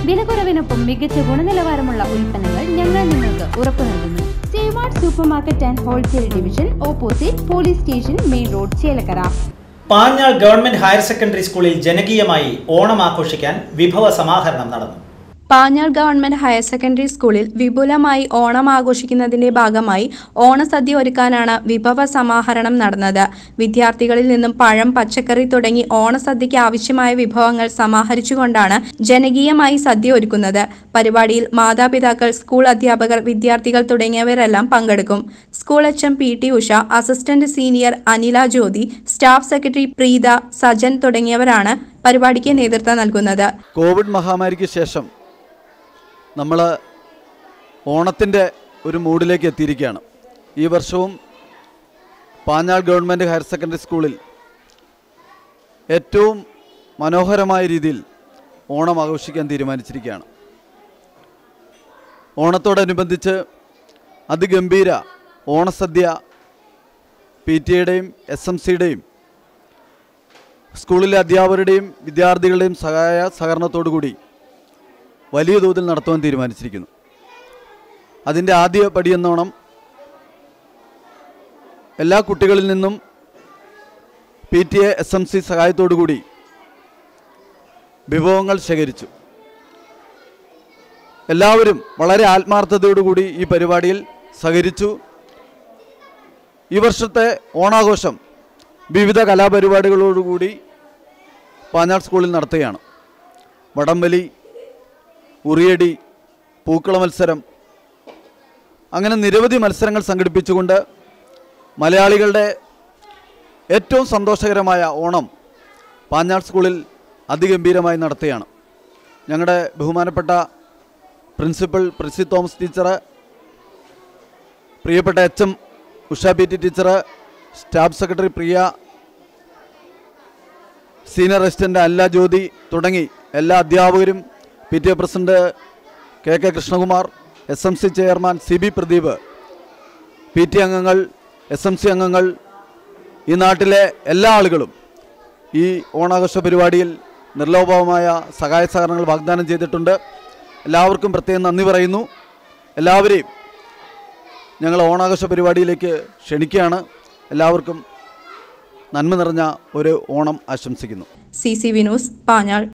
വിലക്കുറവിനൊപ്പം മികച്ച ഗുണനിലവാരമുള്ള ഉൽപ്പന്നങ്ങൾ ഞങ്ങൾ നിങ്ങൾക്ക് ഉറപ്പു നൽകുന്നു Seward super market and wholesale division opposite police station main road Chelakkara Panjal government higher secondary സ്കൂളിൽ ജനകീയമായി ഓണം ആഘോഷിക്കാൻ വിഭവ സമാഹരണം നടന്നു പാഞ്ഞാൾ ഗവൺമെന്റ് ഹയർ സെക്കൻഡറി സ്കൂളിൽ വിപുലമായി ഓണം ആഘോഷിക്കുന്നതിന്റെ ഭാഗമായി ഓണസദ്യ ഒരുക്കാനാണ് വിഭവ സമാഹരണം നടന്നത് വിദ്യാർത്ഥികളിൽ നിന്നും പഴം പച്ചക്കറി തുടങ്ങി ഓണസദ്യയ്ക്ക് ആവശ്യമായ വിഭവങ്ങൾ സമാഹരിച്ചുകൊണ്ടാണ് ജനകീയമായി സദ്യ ഒരുക്കുന്നത് പരിപാടിയിൽ മാതാപിതാക്കൾ സ്കൂൾ അധ്യാപകർ വിദ്യാർത്ഥികൾ തുടങ്ങിയവരെല്ലാം പങ്കെടുക്കും school H M P T Usha assistant senior Anila Jyothi staff secretary Preetha Sajan തുടങ്ങിയവരാണ് പരിപാടിക്ക് നേതൃത്വം നൽകുന്നത് കോവിഡ് മഹാമാരിക്ക് ശേഷം നമ്മൾ ഓണത്തിൻ്റെ ഒരു മൂഡിലേക്ക് എത്തിയിരിക്കുകയാണ് ഈ വർഷവും പാഞ്ഞാൾ ഗവൺമെൻറ് ഹയർ സെക്കൻഡറി സ്കൂളിൽ ഏറ്റവും മനോഹരമായ രീതിയിൽ ഓണം ആഘോഷിക്കാൻ തീരുമാനിച്ചിരിക്കുകയാണ് ഓണത്തോടനുബന്ധിച്ച് അതിഗംഭീര ഓണസദ്യ പി ടി എയുടെയും എസ് എം സിയുടെയും സ്കൂളിലെ അധ്യാപകരുടെയും വിദ്യാർത്ഥികളുടെയും സഹായ സഹകരണത്തോടു വലിയ തോതിൽ നടത്തുവാൻ തീരുമാനിച്ചിരിക്കുന്നു അതിൻ്റെ ആദ്യ പടിയെന്നോണം എല്ലാ കുട്ടികളിൽ നിന്നും P T A S M C സഹായത്തോടുകൂടി വിഭവങ്ങൾ ശേഖരിച്ചു എല്ലാവരും വളരെ ആത്മാർത്ഥതയോടുകൂടി ഈ പരിപാടിയിൽ സഹകരിച്ചു ഈ വർഷത്തെ ഓണാഘോഷം വിവിധ കലാപരിപാടികളോടുകൂടി പാഞ്ഞാൾ സ്കൂളിൽ നടത്തുകയാണ് വടംവലി ഉറിയടി പൂക്കള മത്സരം അങ്ങനെ നിരവധി മത്സരങ്ങൾ സംഘടിപ്പിച്ചുകൊണ്ട് മലയാളികളുടെ ഏറ്റവും സന്തോഷകരമായ ഓണം പാഞ്ഞാൾ സ്കൂളിൽ അതിഗംഭീരമായി നടത്തുകയാണ് ഞങ്ങളുടെ ബഹുമാനപ്പെട്ട പ്രിൻസിപ്പൽ പ്രിസി തോമസ് ടീച്ചർ പ്രിയപ്പെട്ട H M Usha P T teacher staff secretary Priya senior assistant അല്ല ജ്യോതി തുടങ്ങി എല്ലാ അധ്യാപകരും P T A president K K Krishnakumar S M C chairman C B Pradeep P T അംഗങ്ങൾ എസ് എം സി അംഗങ്ങൾ ഈ നാട്ടിലെ എല്ലാ ആളുകളും ഈ ഓണാഘോഷ പരിപാടിയിൽ നിർലോഭമായ സഹായ സഹകരണങ്ങൾ വാഗ്ദാനം ചെയ്തിട്ടുണ്ട് എല്ലാവർക്കും പ്രത്യേകം നന്ദി പറയുന്നു എല്ലാവരെയും ഞങ്ങൾ ഓണാഘോഷ പരിപാടിയിലേക്ക് ക്ഷണിക്കുകയാണ് എല്ലാവർക്കും നന്മ നിറഞ്ഞ ഒരു ഓണം ആശംസിക്കുന്നു സി സി വിനൂസ് പാഞ്ഞാൾ